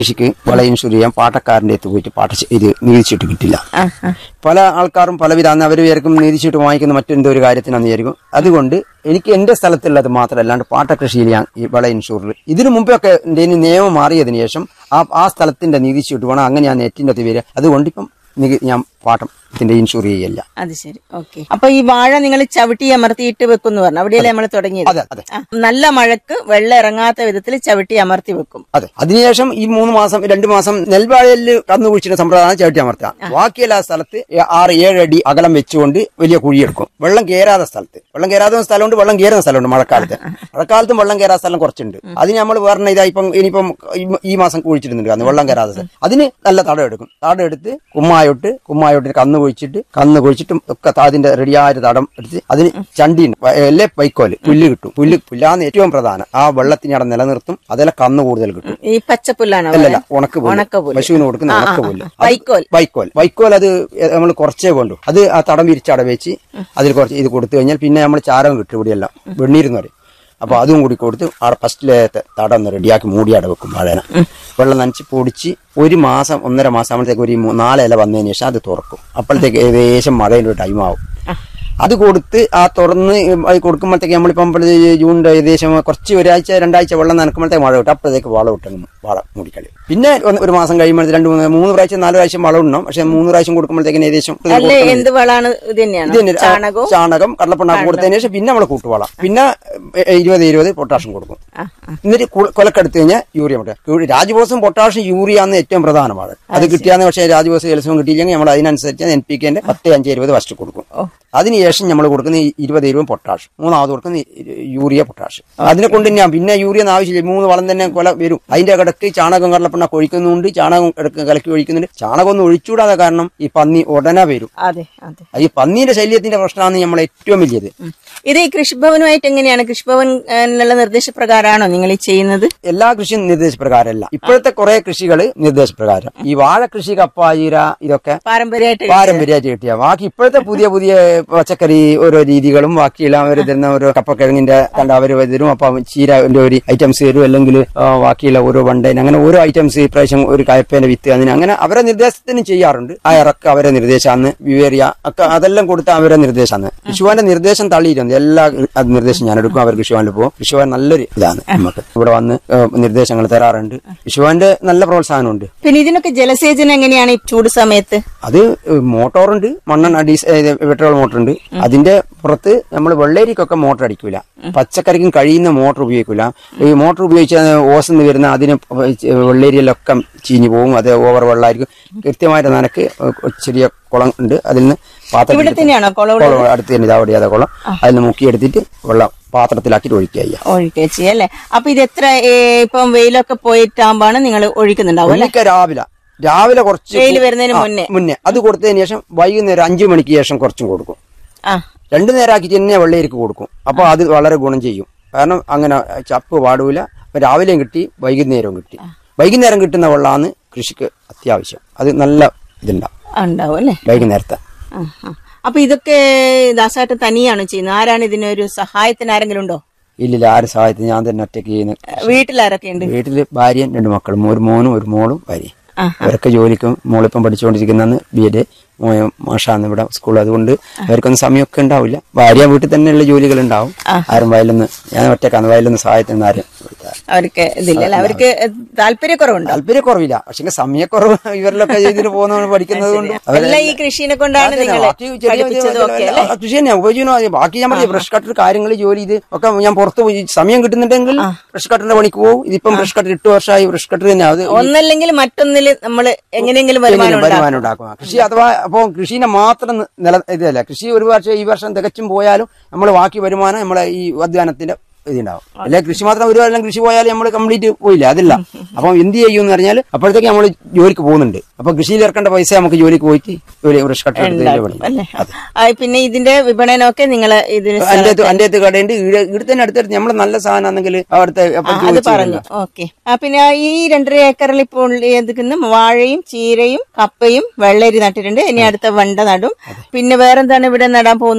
കൃഷിക്ക് വിള ഇൻഷുർ ചെയ്യാൻ പാട്ടക്കാരന്റെ അടുത്ത് പോയിട്ട് പാട്ട ചെ- ഇത് നികുതിച്ചിട്ട് കിട്ടില്ല ആ, ആ. പല ആൾക്കാരും പലവിധ അന്ന് അവർ വിചാരിക്കും നികുതിച്ചിട്ട് വാങ്ങിക്കുന്ന മറ്റെന്തോ ഒരു കാര്യത്തിനാന്ന് വിചാരിക്കും അതുകൊണ്ട് എനിക്ക് എന്റെ സ്ഥലത്തുള്ളത് മാത്രമല്ല അല്ലാണ്ട് പാട്ട കൃഷിയിൽ ഞാൻ ഈ വിള ഇൻഷൂറിൽ ഇതിനു മുമ്പൊക്കെ എന്റെ ഇനി നിയമം മാറിയതിനു ശേഷം ആ ആ സ്ഥലത്തിന്റെ നികുതിച്ചിട്ട് വേണം അങ്ങനെ ഞാൻ നെറ്റിന്റെ അകത്ത് വരിക അതുകൊണ്ട് ഇപ്പം നികുതി ഞാൻ പാട്ടം ഇതിന്റെ ഇൻഷൂർ ചെയ്യല്ല അത് ശരി ഓക്കെ അപ്പൊ ഈ വാഴ നിങ്ങൾ ചവിട്ടി അമർത്തിയിട്ട് വെക്കും എന്ന് പറഞ്ഞു അവിടെയല്ലേ നമ്മൾ തുടങ്ങിയത് അതെ അതെ ആ, നല്ല മഴക്ക് വെള്ളം ഇറങ്ങാത്ത വിധത്തിൽ ചവിട്ടി അമർത്തി വെക്കും അതെ അതിനുശേഷം ഈ മൂന്ന് മാസം രണ്ട് മാസം നെൽവാഴയിൽ കന്നു കുഴിച്ചിട്ട് സമ്പ്രദായം ചവിട്ടി അമർത്തുക ബാക്കിയുള്ള സ്ഥലത്ത് ആറ് ഏഴ് അടി അകലം വെച്ചുകൊണ്ട് വലിയ കുഴിയെടുക്കും വെള്ളം കയറാത്ത സ്ഥലത്ത് വെള്ളം കയറാത്ത സ്ഥലമുണ്ട് വെള്ളം കയറുന്ന സ്ഥലമുണ്ട് മഴക്കാലത്ത് മഴക്കാലത്തും വെള്ളം കയറാത്ത സ്ഥലം കുറച്ചുണ്ട് അതിന് നമ്മൾ വേറെ ഇതാ ഇപ്പം ഇനിയിപ്പം ഈ- ഈ മാസം കുഴിച്ചിടുന്നുണ്ട് അന്ന് വെള്ളം കയറാത്ത സ്ഥലം അതിന് നല്ല തടം എടുക്കും തടം എടുത്ത് കുമ്മായോട്ട് കുമ്മായോട്ട് കന്ന് കുഴിച്ചിട്ട് കന്ന് കുഴിച്ചിട്ടും ഒക്കെ അതിന്റെ റെഡിയായ തടം എടുത്ത് അതിന് ചണ്ടീന് അല്ലേ വൈക്കോല് പുല്ല് കിട്ടും പുല്ല് പുല്ലാന്ന് ഏറ്റവും പ്രധാനം ആ വെള്ളത്തിന് അവിടെ നിലനിർത്തും അതിലെ കന്ന് കൂടുതൽ കിട്ടും ഈ പച്ചപ്പുല്ലാണോ അല്ലല്ല ഉണക്ക് പുല്ല് ഉണക്കപ്പുല്ല്. പശുവിന് കൊടുക്കുന്ന ആ, ആ, ഉണക്ക് ആ. പുല്ല് വൈക്കോൽ. വൈക്കോൽ വൈക്കോൽ അത് നമ്മൾ കുറച്ചേ കൊണ്ടു അത് ആ തടം വിരിച്ചട വെച്ച് അതിൽ കുറച്ച് ഇത് കൊടുത്തു കഴിഞ്ഞാൽ പിന്നെ നമ്മൾ ചാരം കിട്ടും ഇവിടെയെല്ലാം വെണ്ണീരെന്ന് പറയും അപ്പൊ അതും കൂടി കൊടുത്ത് അവിടെ ഫസ്റ്റിലത്തെ തടം ഒന്ന് റെഡിയാക്കി മൂടി അട വെക്കും വാഴന വെള്ളം നനച്ച് പൊടിച്ച് ഒരു മാസം ഒന്നര മാസം ആകുമ്പോഴത്തേക്ക് ഒരു മൂ- നാല് ഇല വന്നതിന് ശേഷം അത് തുറക്കും അപ്പോഴത്തേക്ക് ഏകദേശം മഴയുടെ ടൈം ആവും അത് കൊടുത്ത് ആ തുറന്ന് അത് കൊടുക്കുമ്പോഴത്തേക്ക് നമ്മളിപ്പം ഇപ്പോഴത്തെ ജൂണിന്റെ ഏകദേശം കുറച്ച് ഒരാഴ്ച രണ്ടാഴ്ച വെള്ളം നനക്കുമ്പോഴത്തേക്ക് മഴ കിട്ടും അപ്പോഴത്തേക്ക് വളം ഇട്ടങ്ങ് വളം മൂടിക്കളി പിന്നെ ഒന്ന് ഒരു മാസം കഴിയുമ്പോഴത്തേക്ക് രണ്ട് മൂന്ന് മൂന്ന് പ്രാവശ്യം നാല് പ്രാവശ്യം വളം ഇടണം പക്ഷെ മൂന്ന് പ്രാവശ്യം കൊടുക്കുമ്പോഴത്തേക്ക് ഏകദേശം ഇത് അല്ലെ കൊടുക്കണം. എന്ത് വളാണ് ഇത് തന്നെയാണ് ഇത് തന്നെ, ആ, ചാണകവും ചാണകം കടലപ്പിണ്ണാക്ക് കൊടുത്തതിന് ശേഷം പിന്നെ നമ്മൾ കൂട്ടുവളം പിന്നെ എ, ഇരുപത് ഇരുപത് പൊട്ടാഷ്യം കൊടുക്കും ആ, ആ. എന്നിട്ട് കു- കൊലക്കെടുത്ത് കഴിഞ്ഞാൽ യൂറിയ മുട്ട രാജബോസും പൊട്ടാഷ്യം യൂറിയ ആണ് ഏറ്റവും പ്രധാനമാണ് അത് കിട്ടിയാന്ന് പക്ഷേ രാജബോസ് ജലസവും കിട്ടിയില്ലെങ്കിൽ നമ്മൾ അതിനനുസരിച്ച് എൻ പി കെന്റെ പത്ത് അഞ്ച് ഇരുപത് ഫസ്റ്റ് കൊടുക്കും ഓ. അതിനുശേഷം നമ്മൾ കൊടുക്കുന്ന ഈ ഇരുപത് ഇരുപത് പൊട്ടാഷ് മൂന്നാമത് കൊടുക്കുന്ന ഈ യൂറിയ പൊട്ടാഷ് അതിനെ കൊണ്ട് ഞാൻ പിന്നെ യൂറിയ ഒന്നും ആവശ്യമില്ല മൂന്ന് വളം തന്നെ കൊല വരും അതിന്റെ കിടക്ക് ചാണകം കടലപ്പിണ്ണ കൊഴിക്കുന്നുണ്ട് ചാണകം കിടക്ക് കലക്കി ഒഴിക്കുന്നുണ്ട് ചാണകം ഒന്നും ഒഴിച്ചുകൂടാതെ കാരണം ഈ പന്നി ഉടനെ വരും അതെ അതെ ഈ പന്നീന്റെ ശല്യത്തിന്റെ പ്രശ്നമാണ് നമ്മൾ ഏറ്റവും വലിയത് ഉം. ഇത് ഈ കൃഷിഭവനുമായിട്ട് എങ്ങനെയാണ് കൃഷിഭവനിലുള്ള നിർദ്ദേശപ്രകാരമാണോ നിങ്ങൾ ഈ ചെയ്യുന്നത് എല്ലാ കൃഷിയും നിർദ്ദേശപ്രകാരമല്ല ഇപ്പോഴത്തെ കുറെ കൃഷികൾ നിർദ്ദേശപ്രകാരം ഈ വാഴ കൃഷി കപ്പ ചീര ഇതൊക്കെ പാരമ്പര്യമായിട്ട് പാരമ്പര്യമായിട്ട് കിട്ടിയ ബാക്കി ഇപ്പോഴത്തെ പുതിയ പുതിയ പച്ചക്കറി ഓരോ രീതികളും ബാക്കിയുള്ള അവർ തരുന്ന ഓരോ കപ്പക്കിഴങ്ങിന്റെ കണ്ട അവർ തരും അപ്പൊ ചീരന്റെ ഒരു ഐറ്റംസ് തരും അല്ലെങ്കിൽ ആ, ബാക്കിയുള്ള ഓരോ വണ്ടേൻ അങ്ങനെ ഓരോ ഐറ്റംസ് ഇപ്രാവശ്യം ഒരു കയപ്പേന്റെ വിത്ത് അതിന് അങ്ങനെ അവരെ നിർദ്ദേശത്തിന് ചെയ്യാറുണ്ട് ആ ഇറക്ക അവരെ നിർദ്ദേശാന്ന് വിവേറിയ ഒക്കെ അതെല്ലാം കൊടുത്ത അവരെ നിർദ്ദേശാന്ന് കൃഷിഭവന്റെ നിർദ്ദേശം തള്ളിയിരുന്നു എല്ലാ അത് നിർദ്ദേശം ഞാൻ എടുക്കും അവർ കൃഷിഭവനിൽ പോകും കൃഷിഭവൻ നല്ലൊരു ഇതാണ് നമുക്ക് ഇവിടെ വന്ന് ആ, നിർദ്ദേശങ്ങൾ തരാറുണ്ട് കൃഷിഭവന്റെ നല്ല പ്രോത്സാഹനമുണ്ട് പിന്നെ ഇതിനൊക്കെ ജലസേചനം എങ്ങനെയാണ് ഈ ചൂട് സമയത്ത് അത് മോട്ടോറുണ്ട് മണ്ണെണ്ണ ഡീസ ഏ, പെട്രോൾ മോട്ടർ ഉണ്ട് അതിന്റെ പുറത്ത് നമ്മൾ വെള്ളേരിക്കൊക്കെ മോട്ടർ അടിക്കൂല പച്ചക്കറിക്കും കഴിയുന്ന മോട്ടർ ഉപയോഗിക്കൂല ഈ മോട്ടർ ഉപയോഗിച്ച ഓസ് നിന്ന് വരുന്ന അതിന് വെള്ളേരിയിലൊക്കെ ചീഞ്ഞു പോകും അത് ഓവർ വെള്ളമായിരിക്കും കൃത്യമായിട്ട് നനക്ക് ചെറിയ കുളം ഉണ്ട് അതിൽ നിന്ന് പാത്രം ഇവിടെ തന്നെയാണോ കുളം ഉള്ളത്? കുളം അടുത്ത് തന്നെ ഇതാ അതെ കുളം അതിൽ നിന്ന് മുക്കിയെടുത്തിട്ട് വെള്ളം പാത്രത്തിലാക്കിയിട്ട് ഒഴിക്കുക ചെയ്യാം ഒഴിക്കുക ചെയ്യല്ലേ അപ്പൊ ഇത് എത്ര ഏ, ഇപ്പം വെയിലൊക്കെ പോയിട്ടാകുമ്പാണ് നിങ്ങൾ ഒഴിക്കുന്നുണ്ടാവും അല്ലെ ഒന്നിക്ക രാവിലെ രാവിലെ കുറച്ച് വെയിൽ വരുന്നതിന് ആ, മുന്നേ. മുന്നേ അത് കൊടുത്തതിന് ശേഷം വൈകുന്നേരം അഞ്ചു മണിക്ക് ശേഷം കുറച്ചും കൊടുക്കും ആ രണ്ടു നേരമാക്കിയിട്ട് തന്നെ വെള്ളരിക്ക് കൊടുക്കും അപ്പോൾ അത് വളരെ ഗുണം ചെയ്യും കാരണം അങ്ങനെ ചപ്പ് പാടൂല അപ്പൊ രാവിലെയും കിട്ടി വൈകുന്നേരവും കിട്ടി വൈകുന്നേരം കിട്ടുന്ന വെള്ളമാണ് കൃഷിക്ക് അത്യാവശ്യം അത് നല്ല ഇതുണ്ടാവും ഉണ്ടാവും അല്ലേ വൈകുന്നേരത്തെ ആ, ആ. അപ്പൊ ഇതൊക്കെ ദാസായിട്ട് തനിയാണോ ചെയ്യുന്നത് ആരാണ് ഇതിനൊരു സഹായത്തിന് ആരെങ്കിലും ഉണ്ടോ ഇല്ലില്ല ആരും സഹായത്തിന് ഞാൻ തന്നെ ഒറ്റയ്ക്ക് ചെയ്യുന്നു വീട്ടിലാരൊക്കെ ഉണ്ട് വീട്ടില് ഭാര്യയും രണ്ട് മക്കളും ഒരു മോനും ഒരു മോളും ഭാര്യയും ആ. അവരൊക്കെ ജോലിക്കും മോളിപ്പം പഠിച്ചുകൊണ്ടിരിക്കുന്നന്ന് ബി എഡ് മാഷാന്ന് ഇവിടെ സ്കൂൾ അതുകൊണ്ട് അവർക്കൊന്നും സമയമൊക്കെ ഉണ്ടാവില്ല ഭാര്യ വീട്ടിൽ തന്നെയുള്ള ജോലികൾ ഉണ്ടാവും ആരും വയലൊന്ന് ഞാൻ ഒറ്റക്കാണ് വയലൊന്ന് സഹായത്തിന് ആരും വിളിക്കാറില്ല. അവർക്ക് ഇതില്ലല്ലോ അവർക്ക് താല്പര്യക്കുറവുണ്ടോ താല്പര്യക്കുറവില്ല പക്ഷെ സമയക്കുറവ് ഇവരിലൊക്കെ ഇതിന് പോകുന്ന പഠിക്കുന്നത് കൊണ്ട് അവരെ- എല്ലാം ഈ കൃഷിനെ കൊണ്ടാണ് അതെ, നിങ്ങൾ ബാക്കി ചെറിയ ചെറിയ പഠിപ്പിച്ചതും ഒക്കെ ആ, കൃഷി തന്നെ ഉപജീവനം ബാക്കി ഞാൻ പറഞ്ഞ ബ്രഷ് കട്ടർ കാര്യങ്ങൾ ജോലി ഇത് ഒക്കെ ഞാൻ പുറത്ത് പോയി സമയം കിട്ടുന്നുണ്ടെങ്കിൽ ബ്രഷ് കട്ടറിന്റെ പണിക്ക് പോകും ഇതിപ്പം ബ്രഷ് കട്ടർ എട്ട് വർഷമായി ബ്രഷ് കട്ടർ തന്നെ അത് ഒന്നല്ലെങ്കിൽ മറ്റൊന്നിൽ നമ്മൾ എങ്ങനെയെങ്കിലും വരുമാനം എങ്ങനെ ഉണ്ടാക്കും വരുമാനം ഉണ്ടാക്കുക കൃഷി അഥവാ അപ്പോൾ കൃഷിനെ മാത്രം നില ഇതല്ല കൃഷി ഒരു വർഷം ഈ വർഷം തികച്ചും പോയാലും നമ്മൾ ബാക്കി വരുമാനം നമ്മളെ ഈ അധ്വാനത്തിന്റെ ഇതുണ്ടാവും അല്ലെ കൃഷി മാത്രം ഒരു കൊല്ലം കൃഷി പോയാൽ നമ്മൾ കംപ്ലീറ്റ് പോയില്ല അതില്ല അപ്പം എന്ത് ചെയ്യും എന്ന് പറഞ്ഞാൽ അപ്പോഴത്തേക്ക് നമ്മൾ ജോലിക്ക് പോകുന്നുണ്ട് അപ്പൊ കൃഷിയിൽ ഇറക്കേണ്ട പൈസ നമുക്ക് ജോലിക്ക് പോയിട്ട് ജോലി ബ്രഷ് കട്ട് എടുത്തതിന്റെ പണി അല്ലേ ആ, പിന്നെ ഇതിന്റെ വിപണനമൊക്കെ നിങ്ങൾ ഇതിന് എന്റെ അടുത്ത് എന്റെ അടുത്ത് കടയുണ്ട് ഇവിടെ ഇവിടെ തന്നെ അടുത്തടുത്ത് നമ്മൾ നല്ല സാധനം ആണെങ്കിൽ അവിടുത്തെ അപ്പോൾ അത് ചോദിച്ച് പറഞ്ഞു ഓക്കെ ആ പിന്നെ ഈ രണ്ടര ഏക്കറിൽ ഇപ്പോൾ എടുക്കുന്ന വാഴയും ചീരയും കപ്പയും വെള്ളരി നട്ടിട്ടുണ്ട് ഇനി അടുത്ത വെണ്ട നടും പിന്നെ വേറെന്താണ് ഇവിടെ നടാൻ പോകുന്നത്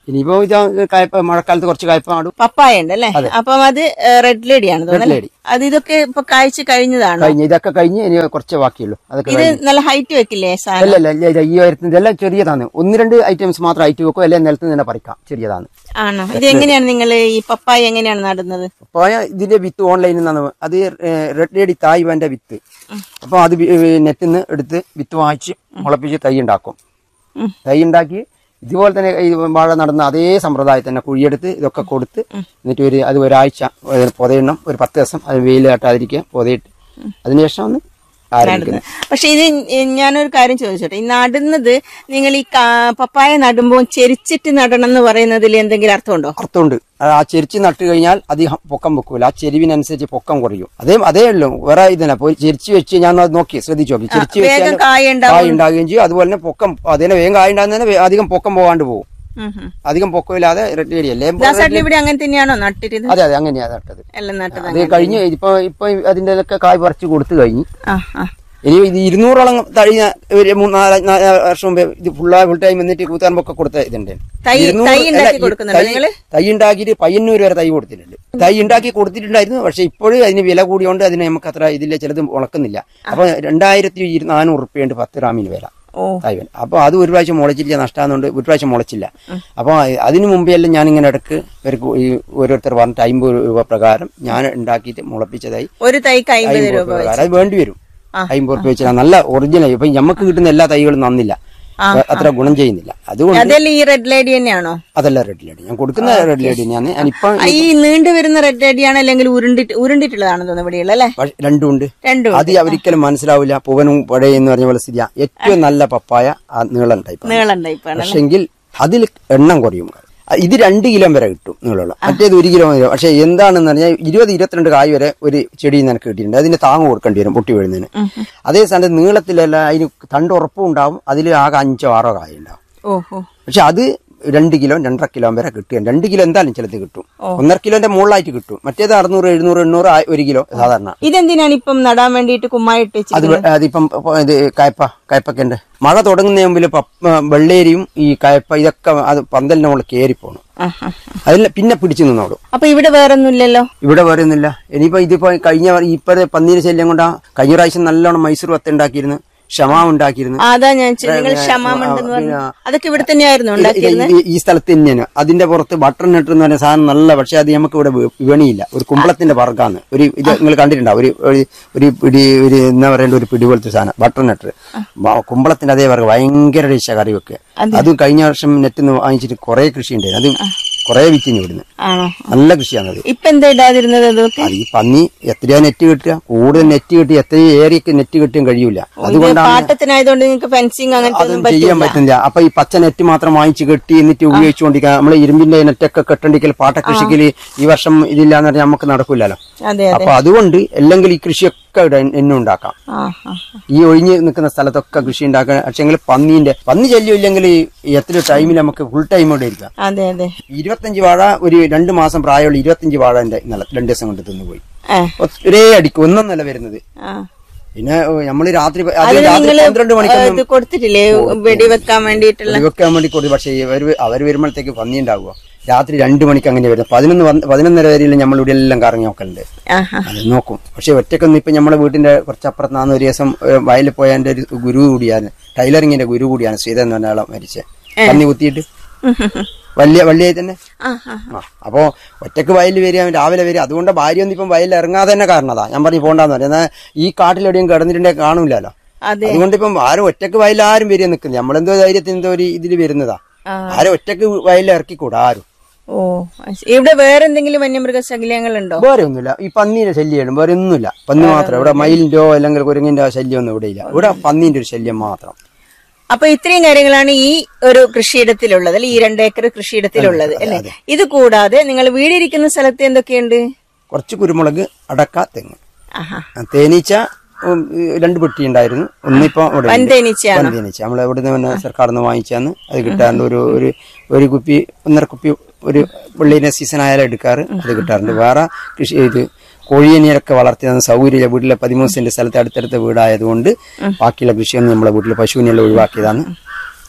ഇനിയിപ്പോ ഇത് കയപ്പ മഴക്കാലത്ത് കുറച്ച് കയപ്പ നടും പപ്പായ ഉണ്ട് അല്ലേ അപ്പം അത് റെഡ് ലേഡി ആണ് തോന്നുന്നത് lady. അത് ഇതൊക്കെ ഇപ്പൊ കാഴ്ച കഴിഞ്ഞതാണോ കഴിഞ്ഞ് ഇതൊക്കെ കഴിഞ്ഞ് ഇനി കുറച്ച് ബാക്കിയുള്ളൂ അതൊക്കെ ഇത് നല്ല ഹൈറ്റ് വെക്കില്ലേ സാധനം അല്ല അല്ല ഇല്ല, ഇല്ല, ഈ ഉയരത്തിന് ഇതെല്ലാം ചെറിയതാണ് ഒന്ന് രണ്ട് ഐറ്റംസ് മാത്രം ഐറ്റ് വെക്കും എല്ലാം നിലത്ത് തന്നെ പറിക്കാം ചെറിയതാണ് ആണോ ഇത് എങ്ങനെയാണ് നിങ്ങൾ ഈ പപ്പായ എങ്ങനെയാണ് നടുന്നത് അപ്പോൾ ഇതിന്റെ വിത്ത് ഓൺലൈനിൽ നിന്നാണ് അത് റെഡ് ലേഡി തായ്വാന്റെ വിത്ത് അപ്പോൾ അത് നെറ്റിൽ നിന്ന് എടുത്ത് വിത്ത് വാങ്ങിച്ച് മുളപ്പിച്ച് തൈ ഉണ്ടാക്കും ഉം. തൈ ഉണ്ടാക്കി ഇതുപോലെ തന്നെ ഈ വാഴ നടന്ന അതേ സമ്പ്രദായത്തിൽ തന്നെ കുഴിയെടുത്ത് ഇതൊക്കെ കൊടുത്ത് എന്നിട്ട് ഒരു അത് ഒരാഴ്ച ഒരു പൊതയിടണം ഒരു പത്ത് ദിവസം അത് വെയിൽ തട്ടാതിരിക്കുക പൊതയിട്ട് അതിനുശേഷം ഒന്ന് ആരംഭിക്കുന്നത് പക്ഷെ ഇത് ഞാനൊരു കാര്യം ചോദിച്ചോട്ടെ ഈ നടുന്നത് നിങ്ങൾ ഈ കാ- പപ്പായ നടുമ്പോൾ ചെരിച്ചിട്ട് നടണം എന്ന് പറയുന്നതിൽ എന്തെങ്കിലും അർത്ഥമുണ്ടോ അർത്ഥമുണ്ട് ആ ചെരിച്ച് നട്ട് കഴിഞ്ഞാൽ അധികം പൊക്കം വെക്കൂല ആ ചെരിവിനനുസരിച്ച് പൊക്കം കുറയും അതേ അതേ ഉള്ളൂ വേറെ ഇതിനെ പോയി ചെരിച്ച് വെച്ച് ഞാൻ അത് നോക്കി ശ്രദ്ധിച്ചു നോക്കി ചെരിച്ച് വേഗം വെച്ചാൽ കായ ഉണ്ടാവും കായ ഉണ്ടാകുകയും ചെയ്യും അതുപോലെ തന്നെ പൊക്കം അതിനെ വേഗം കായ ഉണ്ടാകുന്നതിന് അധികം പൊക്കം പോകാണ്ട് പോകും ഉം ഉം. അധികം പൊക്കമില്ലാതെ റെഡ് ഏരിയല്ലേ ദാസേട്ടൻ ഇവിടെ അങ്ങനെ തന്നെയാണോ നട്ടിരുന്നത് അതെ അതെ അങ്ങനെയാ നട്ടത് എല്ലാം നട്ടത് അത് കഴിഞ്ഞ് ഇപ്പൊ ഇപ്പൊ അതിന്റെ ഒക്കെ കായ് പറിച്ച് കൊടുത്തു കഴിഞ്ഞു ആ ആ ഇനി ഇത് ഇരുന്നൂറോളം കഴിഞ്ഞ ഒരു മൂന്ന് നാല് നാല് വർഷം മുമ്പേ ഇത് ഫുള്ളാ ഫുൾ ടൈം എന്നിട്ട് കൂത്താൻപൊക്കെ കൊടുത്ത ഇതുണ്ട് തൈ ഇരുന്നൂറ് തൈ അല്ല, ഉണ്ടാക്കി ഈ കൊടുക്കുന്നുണ്ടോ തൈ- നിങ്ങള് തൈ ഉണ്ടാക്കിയിട്ട് പയ്യന്നൂർ വരെ തൈ കൊടുത്തിട്ടുണ്ട് തൈ ഉണ്ടാക്കി കൊടുത്തിട്ടുണ്ടായിരുന്നു പക്ഷെ ഇപ്പോഴും അതിന് വില കൂടിയോണ്ട് അതിന് നമുക്ക് അത്ര ഇതില്ല ചിലത് ഉണക്കുന്നില്ല അപ്പൊ രണ്ടായിരത്തി ഇരു- നാനൂറ് റുപ്യുണ്ട് പത്ത് ഗ്രാമിന് വില ഓ തൈവൻ അപ്പൊ അത് ഒരു പ്രാവശ്യം മുളച്ചില്ല നഷ്ടമാകുന്നുണ്ട് ഒരു പ്രാവശ്യം മുളച്ചില്ല അപ്പൊ അതിനു മുമ്പേ എല്ലാം ഞാൻ ഇങ്ങനെ ഇടക്ക് ഇവർക്ക് ഈ ഓരോരുത്തർ പറഞ്ഞിട്ട് അമ്പത് രൂപ പ്രകാരം ഞാൻ ഉണ്ടാക്കിയിട്ട് മുളപ്പിച്ചതായി ഒരു തൈക്ക് അമ്പത് അമ്പത് രൂപ രൂപ വെച്ച് പ്രകാരം അത് വേണ്ടി വരും അമ്പത് രൂപ വെച്ചാൽ നല്ല ഒറിജിനൽ ഇപ്പൊ നമുക്ക് കിട്ടുന്ന എല്ലാ തൈകളും നന്നില്ല അത്ര ഗുണം ചെയ്യുന്നില്ല അതുകൊണ്ട് അതല്ല ഈ റെഡ് ലേഡി തന്നെയാണോ അതല്ല റെഡ് ലേഡി ഞാൻ കൊടുക്കുന്ന റെഡ് ലേഡി ഞാൻ ഞാനിപ്പം ആ, ഈ നീണ്ടു വരുന്ന റെഡ് ലേഡിയാണ് അല്ലെങ്കിൽ ഉരുണ്ടിട്ട് ഉരുണ്ടിട്ടുള്ളതാണെന്ന് തോന്നുന്നു ഇവിടെയുള്ള അല്ലേ പക്ഷെ രണ്ടും ഉണ്ട് രണ്ടും അത് ഒരിക്കലും മനസ്സിലാവില്ല പൂവനും പടയും എന്ന് പറഞ്ഞ പോലെ സ്ഥിതിയാ ഏറ്റവും നല്ല പപ്പായ ആ നീളം ടൈപ്പ് നീളം ടൈപ്പാണ് പക്ഷെങ്കിൽ അതിൽ എണ്ണം കുറയും ഇത് രണ്ട് കിലോ വരെ കിട്ടും നീളമുള്ള മറ്റേത് ഒരു കിലോ വരെ പക്ഷെ എന്താണെന്ന് പറഞ്ഞാൽ ഇരുപത് ഇരുപത്തിരണ്ട് കായ് വരെ ഒരു ചെടി നിനക്ക് കിട്ടിയിട്ടുണ്ട് അതിന് താങ്ങ് കൊടുക്കേണ്ടി വരും പൊട്ടി വീഴുന്നതിന് അതേ സ്ഥാനത്ത് നീളത്തിലല്ല അതിന് തണ്ട് ഉറപ്പും ഉണ്ടാവും അതിൽ ആകെ അഞ്ചോ ആറോ കായ ഉണ്ടാവും ഓഹോ പക്ഷെ അത് രണ്ട് കിലോ രണ്ടര കിലോ വരെ കിട്ടും രണ്ട് കിലോ എന്തായാലും ചിലത് കിട്ടും ഒന്നര കിലോന്റെ മുകളിലായിട്ട് കിട്ടും മറ്റേത് അറുന്നൂറ് എഴുന്നൂറ് എണ്ണൂറ് ആ- ഒരു കിലോ സാധാരണ ഇതെന്തിനാണ് ഇപ്പം നടാൻ വേണ്ടിയിട്ട് കുമ്മായിട്ട് വെച്ചത് അത് വെ- അതിപ്പം ഇപ്പൊ ഇത് കയപ്പ കയപ്പൊക്കെ മഴ തുടങ്ങുന്ന മുമ്പിൽ പപ്പ വെള്ളേരിയും ഈ കയപ്പ ഇതൊക്കെ അത് പന്തലിന്റെ മുകളിൽ കയറി പോകണം ആ, ആ, ആ. അതിൽ പിന്നെ പിടിച്ചു നിന്നോളും അപ്പൊ ഇവിടെ വേറൊന്നുമില്ലല്ലോ ഇവിടെ പറയുന്നില്ല ഇനിയിപ്പോ ഇതിപ്പോ കഴിഞ്ഞ വർ- ഇപ്പോഴത്തെ പന്നീര് ശല്യം കൊണ്ടാ കഴിഞ്ഞ പ്രാവശ്യം നല്ലോണം മൈസൂർ വത്ത ഉണ്ടാക്കിയിരുന്നു ഷമാ ഉണ്ടാക്കിയിരുന്നു ആ, അതാ ഞാൻ ചോ- നിങ്ങൾ ക്ഷമാമുണ്ടെന്ന് പറഞ്ഞു പിന്നെ- അതൊക്കെ ഇവിടെ തന്നെയായിരുന്നു ഇത് ഉണ്ടാക്കിയിരുന്നത് ഇത് ഈ സ്ഥലത്ത് തന്നെയാണ് അതിന്റെ പുറത്ത് ബട്ടർ നെട്ട് എന്ന് പറഞ്ഞ സാധനം നല്ല പക്ഷെ അത് നമുക്ക് ഇവിടെ വി- വിപണിയില്ല ഒരു കുമ്പളത്തിന്റെ വർഗ്ഗാന്ന് ഒരു ഇത് നിങ്ങൾ കണ്ടിട്ടുണ്ടാവും ഒരു ഒരു- ഒരു പിടി ഒരു എന്താ പറയേണ്ട ഒരു പിടി പോലത്തെ സാധനം ബട്ടർ നെട്ട് കുമ്പളത്തിന്റെ അതേ വർഗ്ഗം ഭയങ്കര ഡിഷ കറി വെക്കുക അത് കഴിഞ്ഞ വർഷം നെറ്റിൽ നിന്ന് വാങ്ങിച്ചിട്ട് കുറെ കൃഷി ഉണ്ടായിരുന്നു അത് കുറെ വിറ്റിന് ഇവിടുന്ന് ആണോ നല്ല കൃഷിയാണത് ഇപ്പൊ എന്താ ഇടാതിരുന്നത് അതൊക്കെ അത് ഈ പന്നി എത്രയാ നെറ്റ് കിട്ടുക കൂടുതൽ നെറ്റ് കിട്ടി എത്രയും ഏരിയക്ക് നെറ്റ് കിട്ടുകയും കഴിയൂല അതുകൊണ്ടാണ് പാട്ടത്തിനായതുകൊണ്ട് നിങ്ങൾക്ക് ഫെൻസിങ് അങ്ങനത്തെ അതും ഒന്നും ചെയ്യാൻ പറ്റില്ല പറ്റുന്നില്ല അപ്പൊ ഈ പച്ച നെറ്റ് മാത്രം വാങ്ങിച്ച് കെട്ടി എന്നിട്ട് ഉപയോഗിച്ചുകൊണ്ടിരിക്കുക നമ്മള് ഇരുമ്പിന്റെ നെറ്റൊക്കെ കെട്ടണ്ടിക്കൽ പാട്ടകൃഷിക്കല് ഈ വർഷം ഇതില്ലാന്ന് പറഞ്ഞാൽ നമുക്ക് നടക്കില്ലല്ലോ അതെ അതെ അപ്പൊ അതുകൊണ്ട് അല്ലെങ്കിൽ ഈ കൃഷിയൊക്കെ ഇവിടെ എന്നും ഉണ്ടാക്കാം ആ ആ ഈ ഒഴിഞ്ഞ് നിൽക്കുന്ന സ്ഥലത്തൊക്കെ കൃഷി ഉണ്ടാക്കാൻ പക്ഷെങ്കിൽ പന്നീന്റെ പന്നി ശല്യം ഇല്ലെങ്കിൽ ഈ എത്ര ടൈമിൽ നമുക്ക് ഫുൾ ടൈം ഇവിടെ ഇരിക്കാം അതെ അതെ ഇരുപത്തഞ്ച് വാഴ ഒരു രണ്ട് മാസം പ്രായമുള്ള ഇരുപത്തഞ്ച് വാഴ എന്റെ ഇന്നലെ രണ്ട് ദിവസം കൊണ്ട് തിന്നുപോയി ഏ, ഒരേ അടിക്ക് ഒന്നൊന്നല്ല വരുന്നത് ആ. പിന്നെ നമ്മള് രാത്രി അത് അതിന് രാത്രി നിങ്ങള് പന്ത്രണ്ട് മണിക്കൊന്നും ഇത് കൊടുത്തിട്ടില്ലേ വെടിവെക്കാൻ വേണ്ടിയിട്ടുള്ള വെക്കാൻ വേണ്ടി കൊടുത്തു പക്ഷേ അവർ അവർ വരുമ്പോഴത്തേക്ക് പന്നി ഉണ്ടാവുക രാത്രി രണ്ടു മണിക്ക് അങ്ങനെ വരുന്നത് പതിനൊന്ന് വന്ന് പതിനൊന്നര വരെയും നമ്മൾ ഇവിടെ എല്ലാം കറങ്ങി നോക്കലുണ്ട് ആ ആ അത് നോക്കും പക്ഷെ ഒറ്റക്കൊന്നും ഇപ്പൊ നമ്മളെ വീട്ടിന്റെ കുറച്ചപ്പുറത്താണ് ഒരു ദിവസം ഏ, വയലിൽ പോയ എന്റെ ഒരു ഗുരു കൂടിയാണ് ടൈലറിങ്ങിന്റെ ഗുരു കൂടിയാണ് ശ്രീധരൻ എന്ന് പറഞ്ഞ ആളെ മരിച്ചത് പന്നി കുത്തിയിട്ട് ഉം, ഉം, ഉം. വലിയ വള്ളിയായി തന്നെ ആ ആ ആ അപ്പോ ഒറ്റക്ക് വയലിൽ വരിക രാവിലെ വരിക അതുകൊണ്ട് ഭാര്യ ഒന്നും ഇപ്പം വയലിൽ ഇറങ്ങാതെ തന്നെ കാരണതാ ഞാൻ പറഞ്ഞു പോണ്ടെന്ന് പറഞ്ഞു എന്നാൽ ഈ കാട്ടിലെവിടെയും കിടന്നിട്ടുണ്ടെങ്കിൽ കാണൂലല്ലോ അതെ അതുകൊണ്ട് ഇപ്പം ആരും ഒറ്റക്ക് വയലിൽ ആരും വരിക നിൽക്കുന്നത് നമ്മളെന്തോ ധൈര്യത്തിന് എന്തോ ഒരു ഇതിൽ വരുന്നതാ ആ. ആരും ഒറ്റക്ക് വയലിൽ ഇറക്കിക്കൂടാ ആരും ഓ അത് ശരി. ഇവിടെ വേറെ എന്തെങ്കിലും വന്യമൃഗ ശല്യങ്ങളുണ്ടോ വേറെ ഒന്നുമില്ല ഈ പന്നീന്റെ ശല്യം വേറെ ഒന്നുമില്ല പന്നി മാത്രം ഇവിടെ മയിലിന്റെയോ അല്ലെങ്കിൽ കുരങ്ങിന്റെ ശല്യം ഒന്നും ഇവിടെ ഇല്ല ഇവിടെ പന്നീന്റെ ഒരു ശല്യം മാത്രം അപ്പൊ ഇത്രയും കാര്യങ്ങളാണ് ഈ ഒരു കൃഷിയിടത്തിലുള്ളത് അല്ലെ ഈ രണ്ടേക്കർ കൃഷിയിടത്തിലുള്ളത് അല്ലെ ഇത് കൂടാതെ നിങ്ങൾ വീടിരിക്കുന്ന സ്ഥലത്ത് എന്തൊക്കെയുണ്ട് കുറച്ച് കുരുമുളക് അടക്ക തെങ്ങ് ആഹാ തേനീച്ച ഉം, രണ്ട് പെട്ടി ഉണ്ടായിരുന്നു ഒന്നിപ്പോ ഇവിടെ ഉണ്ട്. വൻതേനീച്ചയാണോ വൻതേനീച്ച നമ്മൾ എവിടുന്ന് പിന്നെ സർക്കാരിൽ നിന്ന് വാങ്ങിച്ചാന്ന് അത് കിട്ടാറുണ്ട് ഒരു ഒരു ഒരു കുപ്പി ഒന്നര കുപ്പി ഒരു വെള്ളിനെ സീസൺ ആയാലും എടുക്കാറ് അത് കിട്ടാറുണ്ട് വേറെ കൃഷി ഇത് കോഴിയനിയൊക്കെ വളർത്തിയത് സൗകര്യമില്ല വീട്ടിലെ പതിമൂന്ന് സെന്റ് സ്ഥലത്ത് അടുത്തടുത്ത വീടായതുകൊണ്ട് ബാക്കിയുള്ള കൃഷിയൊന്നും നമ്മളെ വീട്ടിൽ പശുവിനെല്ലാം ഒഴിവാക്കിയതാണ്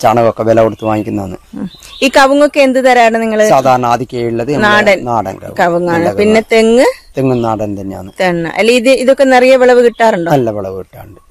ചാണകമൊക്കെ വില കൊടുത്ത് വാങ്ങിക്കുന്നതാണ് ഉം. ഈ കവുങ്ങൊക്കെ എന്ത് തരാണ് നിങ്ങള് സാധാരണ ആദ്യമൊക്കെ ഉള്ളത് നമ്മുടെ നാടൻ നാടൻ കവുങ്ങ്. കവുങ്ങാണ് പിന്നെ തെങ്ങ് തെങ്ങും നാടൻ തന്നെയാണ് തെണ്ണ അല്ല ഇത് ഇതൊക്കെ നിറയെ വിളവ് കിട്ടാറുണ്ടോ നല്ല വിളവ് കിട്ടാണ്ട്